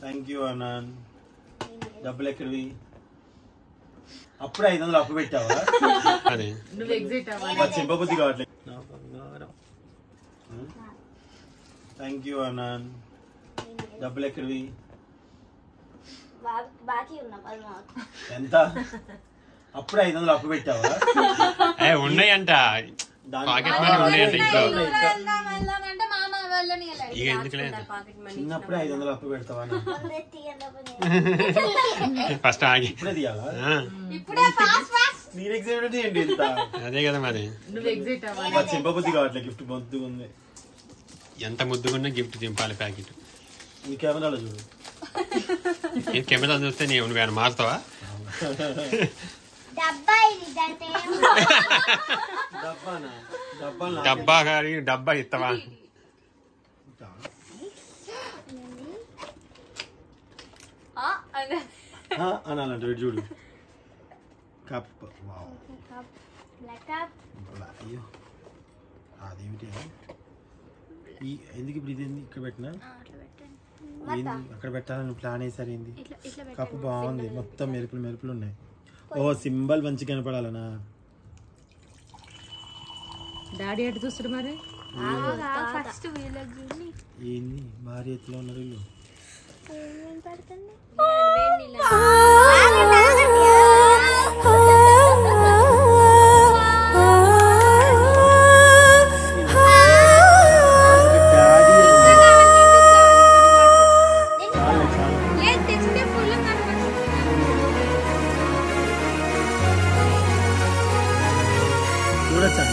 Thank you అన్నాన్ డబ్బులు ఎక్కడివి అప్పుడే ఐదు వందలు అప్పు పెట్టావా అదే నువ్వు ఎగ్జిట్ అవ్వాలి మా చింపబుద్ధి కావట్లేదు నా బంగారం థ్యాంక్ యూ అన్నాన్ డబ్బులు ఎక్కడివి బా- బాకీ ఉన్నాం అది మాకు ఎంత అప్పుడే ఐదు వందలు అప్పు పెట్టావా ఏ ఉన్నాయంట దాని- పాకెట్ మనీ ఉన్నాయంట ఇంట్లో వెళ్దాం వెళ్దాం అంటే మామ వెళ్ళని ఇక ఎందుకులే చిన్నప్పుడే ఐదు వందలు అప్పు పెడతావా నా? ఫస్ట్ ఆగి ఇప్పుడే తీయాలా ఆ, ఇప్పుడే ఫాస్ట్ ఫాస్ట్ మీరు ఎగ్జామ్ ఏంటి ఇంత అదే కదా మరి నువ్వు ఎగ్జిట్ అవ్వాలి మా చింపబుద్ధి కావట్లేదు గిఫ్ట్ బొద్దుగా ఉంది ఎంత ముద్దుగున్నా గిఫ్ట్ దింపాలి ప్యాకెట్ ఈ కెమెరాలో చూడు ఈ కెమెరా చూస్తే నీ నువ్వు ఏమైనా మారుతావా డబ్బా ఇది అంటే డబ్బానా డబ్బాలు నాకే. డబ్బా గారి డబ్బా ఇస్తావా ఆ, అనాలంట వీడు చూడు కప్ వావ్ అయ్యో అదేమిటి ఈ ఎందుకు ఇప్పుడు ఇది ఇక్కడ పెట్టినా ఏంది అక్కడ పెట్టాలని ప్లాన్ వేసారు ఏంది కప్పు బాగుంది మొత్తం మెరుపులు మెరుపులు ఉన్నాయి ఓ సింబల్ మంచి కనపడాలనా డాడీ ఎటు చూస్తాడు మరి ఫస్ట్ వీళ్ళకి ఏంది భారీ ఎత్తులో ఉన్నారు వీళ్ళు డాడీ చాలు, చాలు. చూడొచ్చా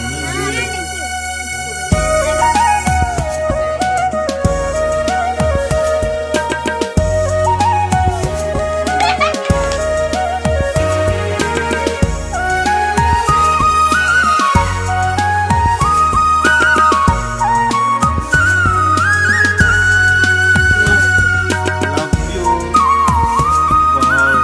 లవ్ యూ వావ్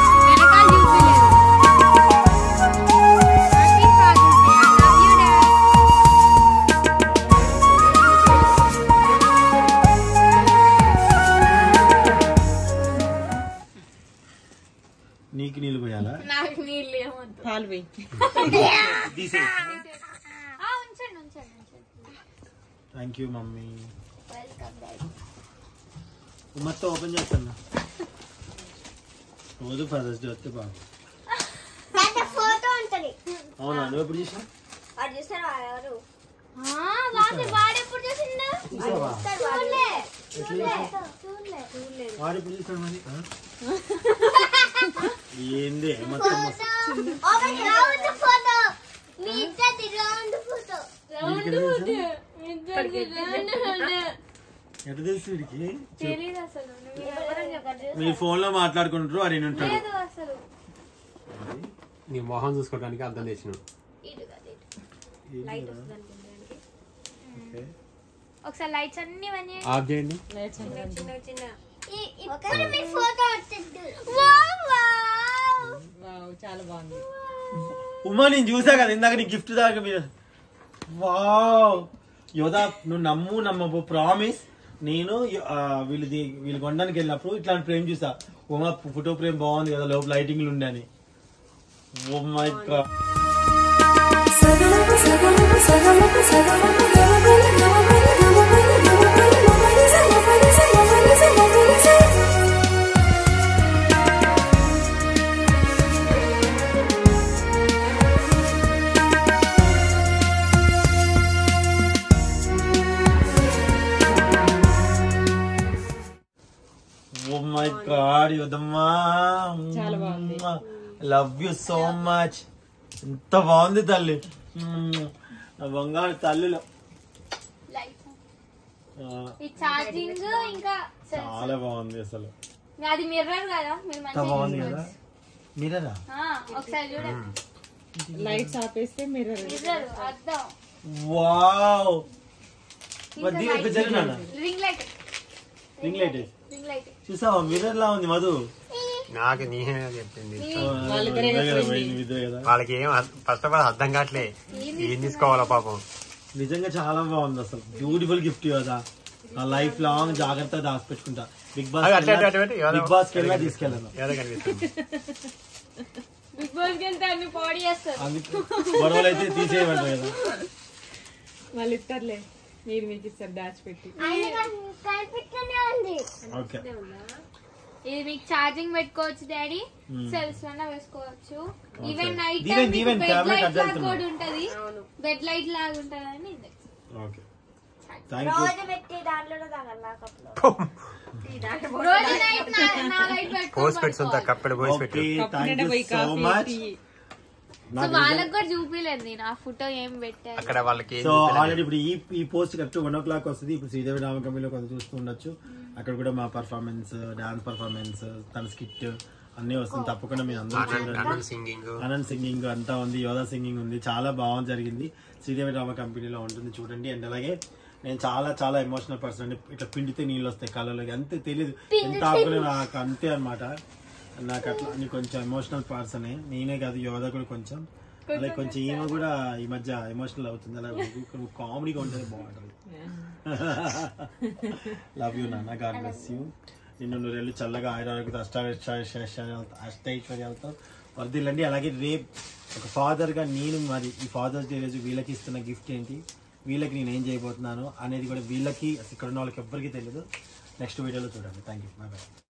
నీకు నీళ్ళు పోయాలా నాకు నీళ్ళు ఏమొద్దు పాలు పోయి తీసే ఆ, ఉంచండి ఉంచండి ఉంచండి thank you mummy welcome daddy మొత్తం ఓపెన్ చేస్తున్నా రోజు ఫాదర్స్ డే వస్తే బాగు ఫోటో ఉంటది అవునా నువ్వు ఎప్పుడు చూసినా వాడు చూసారా ఎవరు వాడు వాడు ఎప్పుడు చూసిండు చూసావా చూడలే ఎట్లా చూడలే చూడలే వాడు ఎప్పుడు చూసాడు మరి ఆ? ఏంది మొత్తం ఓపెన్ రౌండ్ ఫోటో మీ ఇద్దరిది రౌండ్ ఫోటో వీడికి ఎట్లా తెలుసు? రౌండ్ ఫోటో ఎట్లా తెలుసు వీడికి తెలీదు అసలు నువ్వు ఎవరని చెప్పారు మీ ఫోన్ లో మాట్లాడుకుంటారు వాడు ఉంటాడు లేదు అసలు నీ మొహం చూసుకోవడానికి అర్థం చేసిన ఇటు కాదు ఇటు. ఏంది లైట్ కదా? వస్తుంది అనుకుంటానికి ఓకే. ఒకసారి లైట్స్ అన్ని ఇవన్నీ ఆఫ్ చేయండి చిన్న చిన్న ఇప్పుడు మీ ఫోటో వచ్చింది వావ్ వావ్, చాలా బాగుంది ఉమా నేను చూసా కదా ఇందాక నీ గిఫ్ట్ దాకా మీరు వావ్ యోదా నువ్వు నమ్ము నమ్మవు ప్రామిస్ నేను ఆ, వీళ్ళది వీళ్ళు కొనడానికి వెళ్ళినప్పుడు ఇట్లాంటి ఫ్రేమ్ చూసా ఉమా ఫోటో ఫ్రేమ్ బాగుంది కదా లోపల లైటింగ్లు ఉండే అని oh my god oh my god యోదమ్మా చాలా బాగుంది. లవ్ యు సో మచ్ ఎంత బాగుంది తల్లి మ్మ్. నా బంగారు తల్లిలో లైట్స్ ఆ, ఈ ఛార్జింగ్ ఇంకా చాలా బాగుంది అసలు అది మిర్రర్ కదా మీరు ఎంత బాగుంది మంచిగా కదా మీరేనా ఆ, ఒకసారి చూడండి లైట్స్ ఆపేస్తే మిర్రర్ మిర్రర్ అద్దం వావ్ మరి దీని ఇక్కడ జరిగినా ring light ring light ring light చూసావా మిర్రర్ లా ఉంది మధు నాకు నీహే చెప్పింది వాళ్ళిద్దరే ఇదే కదా, friends. ఇదే కదా వాళ్ళకి ఏం ఫస్ట్ ఆఫ్ ఆల్ అర్థం కావట్లే ఏం తీసుకోవాలా పాపం నిజంగా చాలా బాగుంది అసలు బ్యూటిఫుల్ గిఫ్ట్ కదా నా లైఫ్ లాంగ్ జాగ్రత్తగా దాచిపెట్టుకుంటా బిగ్ బాస్ అవి అట్లా అట్లా అట్లా యోధ- బిగ్ బాస్ కి వెళ్ళినా తీసుకెళ్ళను ఏదో కనిపిస్తుంది బిగ్ బాస్ కి వెళ్తే అన్ని పాడి చేస్తారు అందుకే గొడవలు అయితే తీసేయమంటారు కదా వాళ్ళు ఇస్తారులే మీరు మీకు ఇస్తారు దాచిపెట్టి కనిపిస్తూనే ఉంది ఓకే ఇది మీకు ఛార్జింగ్ పెట్టుకోవచ్చు డాడీ సెల్స్ లోనే వేసుకోవచ్చు ఈవెన్ నైట్ దీవెన్, దీవెన్, బెడ్ tablet లైట్ కట్ లాగా చేస్తున్నా. కూడా ఉంటది బెడ్ లైట్ లాగా ఉంటది అని ఇది ఓకే థ్యాంక్ యూ రోజు నైట్ నా లైట్ పోస్ట్ పెట్టి పెట్టుకోవాలి కప్పెడు పోసి పెట్టు ఓకే కప్పు థ్యాంక్ నిండా యూ పోయి so coffee much tea. So వాళ్ళకి కూడా చూపిలేదు నేను ఆ ఫోటో ఏం పెట్టారు అక్కడ వాళ్ళకి ఏం సో చూపించలేదు. ఆల్రెడీ ఇప్పుడు ఈ ఈ post correct one o'clock వస్తుంది ఇప్పుడు శ్రీదేవి రామ కంపెనీలో కొంత చూస్తూ ఉండొచ్చు అక్కడ కూడా మా పర్ఫార్మెన్స్ డాన్స్ పర్ఫార్మెన్స్ తన స్కిట్ అన్నీ వస్తుంది తప్పకుండా మీ అందరూ ఆనంద్ చూడండి ఆనంద్ సింగింగ్ ఆనంద్ సింగింగ్ అంతా ఉంది యోధా సింగింగ్ ఉంది చాలా బాగుంది జరిగింది శ్రీదేవి రామ కంపెనీలో ఉంటుంది చూడండి అండ్ అలాగే నేను చాలా చాలా ఎమోషనల్ పర్సన్ అండి ఇట్లా పిండితే నీళ్ళు వస్తాయి కళ్ళలోకి అంతే తెలియదు ఎంత ఆకులే నాకు అంతే అనమాట నాకు అట్లా నేను కొంచెం ఎమోషనల్ పర్సనే నేనే కాదు యోధ కూడా కొంచెం అలాగే కొంచెం ఈమె కూడా ఈ మధ్య ఎమోషనల్ అవుతుంది అలా కామెడీగా ఉంటుంది బాగుంటుంది లవ్ యూ నాన్న గాడ్ బ్లెస్ యూ నిన్ను నూరేళ్ళు చల్లగా ఆయురాలకు అష్టైశ్వర్యాలతో వర్దిల్లండి అలాగే రేపు ఒక father గా నేను మరి ఈ ఫాదర్స్ డే రోజు వీళ్ళకి ఇస్తున్న గిఫ్ట్ ఏంటి వీళ్ళకి నేను ఏం చేయబోతున్నాను అనేది కూడా వీళ్ళకి ఇక్కడ ఉన్న వాళ్ళకి ఎవ్వరికీ తెలియదు నెక్స్ట్ వీడియోలో చూడండి థ్యాంక్ యూ బాయ్ బాయ్